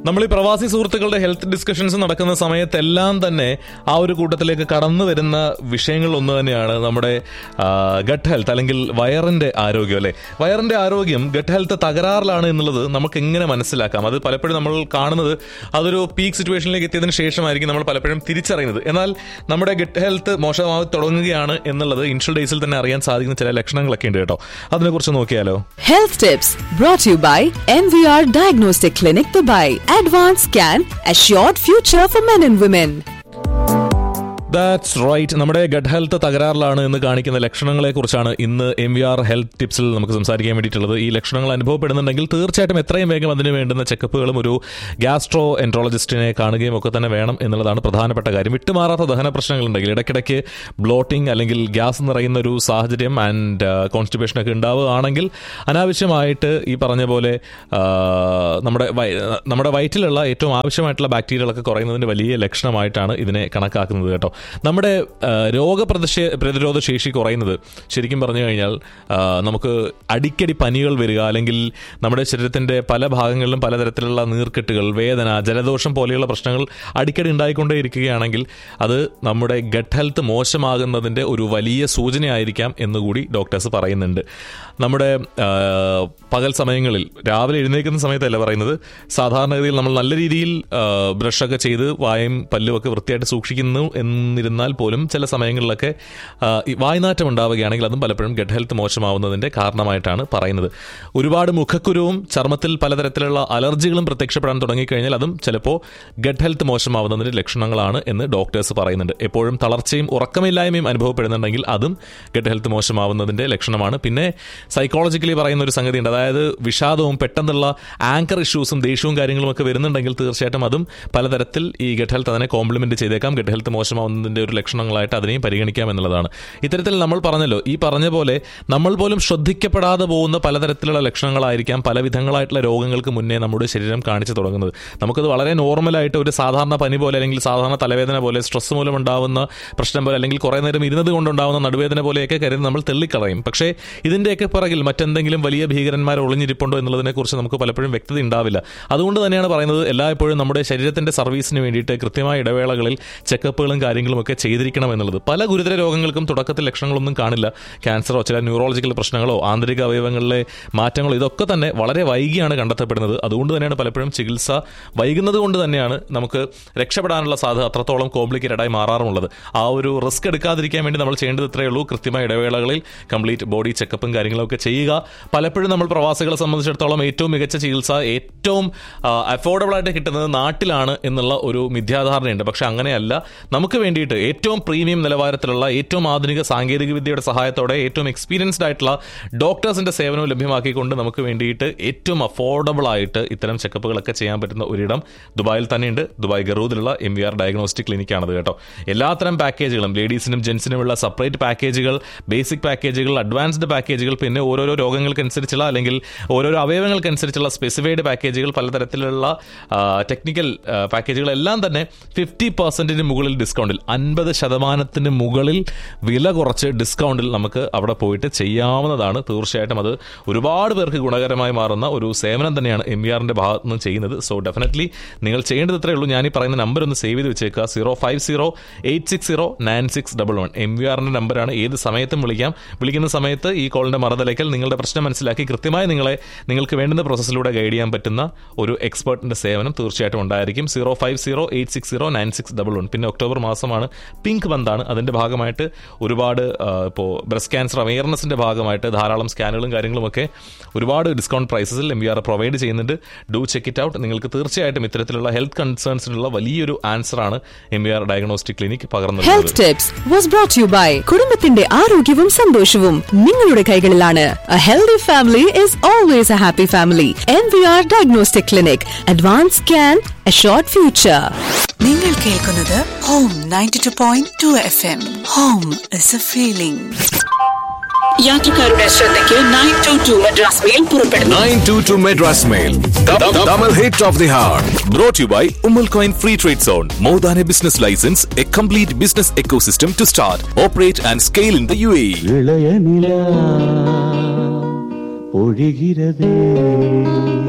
നമ്മൾ ഈ പ്രവാസി സുഹൃത്തുക്കളുടെ ഹെൽത്ത് ഡിസ്കഷൻസ് നടക്കുന്ന സമയത്തെല്ലാം തന്നെ ആ ഒരു കൂട്ടത്തിലേക്ക് കടന്നു വരുന്ന വിഷയങ്ങൾ ഒന്ന് തന്നെയാണ് നമ്മുടെ ഗട്ട് ഹെൽത്ത് അല്ലെങ്കിൽ വയറിന്റെ ആരോഗ്യം അല്ലെ വയറിന്റെ ആരോഗ്യം ഗട്ട് ഹെൽത്ത് തകരാറിലാണ് എന്നുള്ളത് നമുക്ക് എങ്ങനെ മനസ്സിലാക്കാം അത് പലപ്പോഴും നമ്മൾ കാണുന്നത് അതൊരു പീക്ക് സിറ്റുവേഷനിലേക്ക് എത്തിയതിനു ശേഷമായിരിക്കും നമ്മൾ പലപ്പോഴും തിരിച്ചറിയുന്നത് എന്നാൽ നമ്മുടെ ഗട്ട് ഹെൽത്ത് മോശമാവാൻ തുടങ്ങുകയാണ് എന്നുള്ളത് ഇൻഷ്യൽ ഡേയ്സിൽ തന്നെ അറിയാൻ സാധിക്കുന്ന ചില ലക്ഷണങ്ങളൊക്കെ ഉണ്ട് കേട്ടോ അതിനെക്കുറിച്ച് നോക്കിയാലോ Health tips brought to you by MVR Diagnostic Clinic Dubai. Advanced Scan, Assured Future for Men and Women. That's right നമ്മുടെ ഗഡ് ഹെൽത്ത് തകരാറിലാണ് എന്ന് കാണിക്കുന്ന ലക്ഷണങ്ങളെ കുറിച്ചാണ് ഇന്ന് എം വി ആർ ഹെൽത്ത് ടിപ്സിൽ നമുക്ക് സംസാരിക്കാൻ വേണ്ടിയിട്ടുള്ളത് ഈ ലക്ഷണങ്ങൾ അനുഭവപ്പെടുന്നുണ്ടെങ്കിൽ തീർച്ചയായിട്ടും എത്രയും വേഗം അതിന് വേണ്ടുന്ന ചെക്കപ്പുകളും ഒരു ഗ്യാസ്ട്രോ എൻട്രോളജിസ്റ്റിനെ കാണുകയും ഒക്കെ തന്നെ വേണം എന്നുള്ളതാണ് പ്രധാനപ്പെട്ട കാര്യം വിട്ടുമാറാത്ത ദഹന പ്രശ്നങ്ങളുണ്ടെങ്കിൽ ഇടയ്ക്കിടയ്ക്ക് ബ്ലോട്ടിംഗ് അല്ലെങ്കിൽ ഗ്യാസ് നിറയുന്ന ഒരു സാഹചര്യം ആൻഡ് കോൺസ്റ്റിപ്പേഷൻ ഒക്കെ ഉണ്ടാവുകയാണെങ്കിൽ അനാവശ്യമായിട്ട് ഈ പറഞ്ഞ പോലെ ആ, നമ്മുടെ വയ- നമ്മുടെ വയറ്റിലുള്ള ഏറ്റവും ആവശ്യമായിട്ടുള്ള ബാക്ടീരിയകളൊക്കെ കുറയുന്നതിന്റെ വലിയ ലക്ഷണമായിട്ടാണ് ഇതിനെ കണക്കാക്കുന്നത് കേട്ടോ നമ്മുടെ ആ, രോഗപ്രതിഷേ പ്രതിരോധ ശേഷി കുറയുന്നത് ശരിക്കും പറഞ്ഞു കഴിഞ്ഞാൽ ആ, നമുക്ക് അടിക്കടി പനികൾ വരിക അല്ലെങ്കിൽ നമ്മുടെ ശരീരത്തിന്റെ പല ഭാഗങ്ങളിലും പലതരത്തിലുള്ള നീർക്കെട്ടുകൾ വേദന ജലദോഷം പോലെയുള്ള പ്രശ്നങ്ങൾ അടിക്കടി ഉണ്ടായിക്കൊണ്ടേയിരിക്കുകയാണെങ്കിൽ അത് നമ്മുടെ ഗട്ട് ഹെൽത്ത് മോശമാകുന്നതിന്റെ ഒരു വലിയ സൂചനയായിരിക്കാം എന്നുകൂടി ഡോക്ടേഴ്സ് പറയുന്നുണ്ട് നമ്മുടെ ആ, പകൽ സമയങ്ങളിൽ രാവിലെ എഴുന്നേൽക്കുന്ന സമയത്തല്ല പറയുന്നത് സാധാരണഗതിയിൽ നമ്മൾ നല്ല രീതിയിൽ ആ, ബ്രഷൊക്കെ ചെയ്ത് വായും പല്ലും ഒക്കെ വൃത്തിയായിട്ട് സൂക്ഷിക്കുന്നു എന്നിരുന്നാൽ പോലും ചില സമയങ്ങളിലൊക്കെ ആ, ഈ വായ്നാറ്റം ഉണ്ടാവുകയാണെങ്കിൽ അതും പലപ്പോഴും ഗഡ് ഹെൽത്ത് മോശമാവുന്നതിന്റെ കാരണമായിട്ടാണ് പറയുന്നത് ഒരുപാട് മുഖക്കുരുവും ചർമ്മത്തിൽ പലതരത്തിലുള്ള അലർജികളും പ്രത്യക്ഷപ്പെടാൻ തുടങ്ങിക്കഴിഞ്ഞാൽ അതും ചിലപ്പോൾ ഗഡ് ഹെൽത്ത് മോശമാവുന്നതിന്റെ ലക്ഷണങ്ങളാണ് എന്ന് ഡോക്ടേഴ്സ് പറയുന്നുണ്ട് എപ്പോഴും തളർച്ചയും ഉറക്കമില്ലായ്മയും അനുഭവപ്പെടുന്നുണ്ടെങ്കിൽ അതും ഗഡ് ഹെൽത്ത് മോശമാവുന്നതിന്റെ ലക്ഷണമാണ് പിന്നെ സൈക്കോളജിക്കലി പറയുന്ന ഒരു സംഗതി ഉണ്ട് അതായത് വിഷാദവും പെട്ടെന്നുള്ള ആങ്കർ ഇഷ്യൂസും ദേഷ്യവും കാര്യങ്ങളും ഒക്കെ വരുന്നുണ്ടെങ്കിൽ തീർച്ചയായിട്ടും അതും പലതരത്തിൽ ഈ ഗഡ് ഹെൽത്ത് അതിനെ കോംപ്ലിമെന്റ് ചെയ്തേക്കാം ഗഡ് ഹെൽത്ത് മോശമാവുന്നതിന്റെ ഒരു ലക്ഷണങ്ങളായിട്ട് അതിനെയും പരിഗണിക്കാം എന്നുള്ളതാണ് ഇത്തരത്തിൽ നമ്മൾ പറഞ്ഞല്ലോ ഈ പറഞ്ഞ പോലെ നമ്മൾ പോലും ശ്രദ്ധിക്കപ്പെടാതെ പോകുന്ന പലതരത്തിലുള്ള ലക്ഷണങ്ങളായിരിക്കാം പല വിധങ്ങളായിട്ടുള്ള രോഗങ്ങൾക്ക് മുന്നേ നമ്മുടെ ശരീരം കാണിച്ചു തുടങ്ങുന്നത് നമുക്കത് വളരെ നോർമലായിട്ട് ഒരു സാധാരണ പനി പോലെ അല്ലെങ്കിൽ സാധാരണ തലവേദന പോലെ സ്ട്രെസ് മൂലം ഉണ്ടാവുന്ന പ്രശ്നം പോലെ അല്ലെങ്കിൽ കുറേ നേരം ഇരുന്നത് കൊണ്ടുണ്ടാവുന്ന നടുവേദന പോലെയൊക്കെ കരുതി നമ്മൾ തെള്ളിക്കളയും പക്ഷേ ഇതിന്റെയൊക്കെ പിറകിൽ മറ്റെന്തെങ്കിലും വലിയ ഭീകരന്മാർ ഒളിഞ്ഞിരിപ്പുണ്ടോ എന്നുള്ളതിനെക്കുറിച്ച് നമുക്ക് പലപ്പോഴും വ്യക്തത ഉണ്ടാവില്ല അതുകൊണ്ട് തന്നെയാണ് പറയുന്നത് എല്ലായ്പ്പോഴും നമ്മുടെ ശരീരത്തിന്റെ സർവീസിന് വേണ്ടിയിട്ട് കൃത്യമായ ഇടവേളകളിൽ ചെക്കപ്പുകളും കാര്യങ്ങളും ഒക്കെ ചെയ്തിരിക്കണം എന്നുള്ളത് പല ഗുരുതര രോഗങ്ങൾക്കും തുടക്കത്തിൽ ലക്ഷണങ്ങളൊന്നും കാണില്ല ക്യാൻസറോ ചില ന്യൂറോളജിക്കൽ പ്രശ്നങ്ങളോ ആന്തരിക അവയവങ്ങളിലെ മാറ്റങ്ങളോ ഇതൊക്കെ തന്നെ വളരെ വൈകിയാണ് കണ്ടെത്തപ്പെടുന്നത് അതുകൊണ്ട് തന്നെയാണ് പലപ്പോഴും ചികിത്സ വൈകുന്നത് കൊണ്ട് തന്നെയാണ് നമുക്ക് രക്ഷപ്പെടാനുള്ള സാധ്യത അത്രത്തോളം കോംപ്ലിക്കേറ്റഡ് ആയി മാറാറുമുള്ളത് ആ ഒരു റിസ്ക് എടുക്കാതിരിക്കാൻ വേണ്ടി നമ്മൾ ചെയ്യേണ്ടത് ഇത്രയേ ഉള്ളൂ കൃത്യമായ ഇടവേളകളിൽ കംപ്ലീറ്റ് ബോഡി ചെക്കപ്പും കാര്യങ്ങളൊക്കെ ചെയ്യുക പലപ്പോഴും നമ്മൾ പ്രവാസികളെ സംബന്ധിച്ചിടത്തോളം ഏറ്റവും മികച്ച ചികിത്സ ഏറ്റവും അഫോർഡബിൾ ആയിട്ട് കിട്ടുന്നത് നാട്ടിലാണ് എന്നുള്ള ഒരു മിഥ്യാധാരണയുണ്ട് പക്ഷെ അങ്ങനെയല്ല നമുക്ക് വേണ്ടിയിട്ട് ഏറ്റവും പ്രീമിയം നിലവാരത്തിലുള്ള ഏറ്റവും ആധുനിക സാങ്കേതിക വിദ്യയുടെ സഹായത്തോടെ ഏറ്റവും എക്സ്പീരിയൻസ്ഡ് ആയിട്ടുള്ള ഡോക്ടേഴ്സിന്റെ സേവനവും ലഭ്യമാക്കിക്കൊണ്ട് നമുക്ക് വേണ്ടിയിട്ട് ഏറ്റവും അഫോർഡബിൾ ആയിട്ട് ഇത്തരം ചെക്കപ്പുകളൊക്കെ ചെയ്യാൻ പറ്റുന്ന ഒരിടം ദുബായിൽ തന്നെയുണ്ട് ദുബായ് ഗറൂദിലുള്ള എം വി ആർ ഡയഗ്നോസ്റ്റിക് ക്ലിനിക്കാണത് കേട്ടോ എല്ലാത്തരം പാക്കേജുകളും ലേഡീസിനും ജെൻസിനുമുള്ള സെപ്പറേറ്റ് പാക്കേജുകൾ ബേസിക് പാക്കേജുകൾ അഡ്വാൻസ്ഡ് പാക്കേജുകൾ പിന്നെ ഓരോരോ രോഗങ്ങൾക്കനുസരിച്ചുള്ള അല്ലെങ്കിൽ ഓരോരോ അവയവങ്ങൾക്കനുസരിച്ചുള്ള സ്പെസിഫൈഡ് പാക്കേജുകൾ പലതരത്തിലുള്ള ടെക്നിക്കൽ പാക്കേജുകളെല്ലാം തന്നെ ഫിഫ്റ്റി പെർസെൻറ്റിന് മുകളിൽ ഡിസ്കൗണ്ടിൽ അൻപത് ശതമാനത്തിന് മുകളിൽ വില കുറച്ച് ഡിസ്കൗണ്ടിൽ നമുക്ക് അവിടെ പോയിട്ട് ചെയ്യാവുന്നതാണ് തീർച്ചയായിട്ടും അത് ഒരുപാട് പേർക്ക് ഗുണകരമായി മാറുന്ന ഒരു സേവനം തന്നെയാണ് എം ബി ആറിന്റെ ഭാഗത്ത് നിന്ന് ചെയ്യുന്നത് സോ ഡെഫിനറ്റ്ലി നിങ്ങൾ ചെയ്യേണ്ടത് ഇത്രയേ ഉള്ളൂ ഞാൻ ഈ പറയുന്ന നമ്പർ ഒന്ന് സേവ് ചെയ്ത് വെച്ചേക്കുക zero five zero eight six zero nine six double one M V ആറിന്റെ നമ്പറാണ് ഏത് സമയത്തും വിളിക്കാം വിളിക്കുന്ന സമയത്ത് ഈ കോളിന്റെ മറുതലയ്ക്കൽ നിങ്ങളുടെ പ്രശ്നം മനസ്സിലാക്കി കൃത്യമായി നിങ്ങളെ നിങ്ങൾക്ക് വേണ്ടുന്ന പ്രോസസ്സിലൂടെ ഗൈഡ് ചെയ്യാൻ പറ്റുന്ന ഒരു എക്സ്പേർട്ടിന്റെ സേവനം തീർച്ചയായിട്ടും ഉണ്ടായിരിക്കും zero five zero eight six zero nine six double one പിന്നെ ഒക്ടോബർ മാസമാണ് പിങ്ക് മന്താണ് അതിന്റെ ഭാഗമായിട്ട് ഒരുപാട് ഇപ്പോൾ ബ്രസ്റ്റ് ക്യാൻസർ അവയർനെസിന്റെ ഭാഗമായിട്ട് ധാരാളം സ്കാനുകളും കാര്യങ്ങളും ഒക്കെ ഒരുപാട് ഡിസ്കൗണ്ട് പ്രൈസസിൽ എം ബി ആർ പ്രൊവൈഡ് ചെയ്യുന്നുണ്ട് ഡു ചെക്ക് ഇറ്റ് ഔട്ട് നിങ്ങൾക്ക് തീർച്ചയായിട്ടും ഇത്തരത്തിലുള്ള ഹെൽത്ത് കൺസേൺസിനുള്ള വലിയൊരു ആൻസറാണ് M B R diagnostic clinic പകർന്നു Health tips was brought to you by കുടുംബത്തിന്റെ ആരോഗ്യവും സന്തോഷവും നിങ്ങളുടെ കൈകളിലാണ് A healthy family is always a happy family. MVR Diagnostic Clinic. Advanced Scan, Assured Future. നിങ്ങൾ കേൾക്കുന്നത് home ninety two point two F M home is a feeling യാത്രക്കാരുടെ ശ്രദ്ധയ്ക്ക് nine two two Madras mail പുറപ്പെടുന്നു 922 Madras Mail. Double hit of the heart. Brought to you by Umal Coin Free Trade Zone. More than a business license, a complete business ecosystem to start, operate and scale in the UAE. இளைய நிலா பொழிகிறதே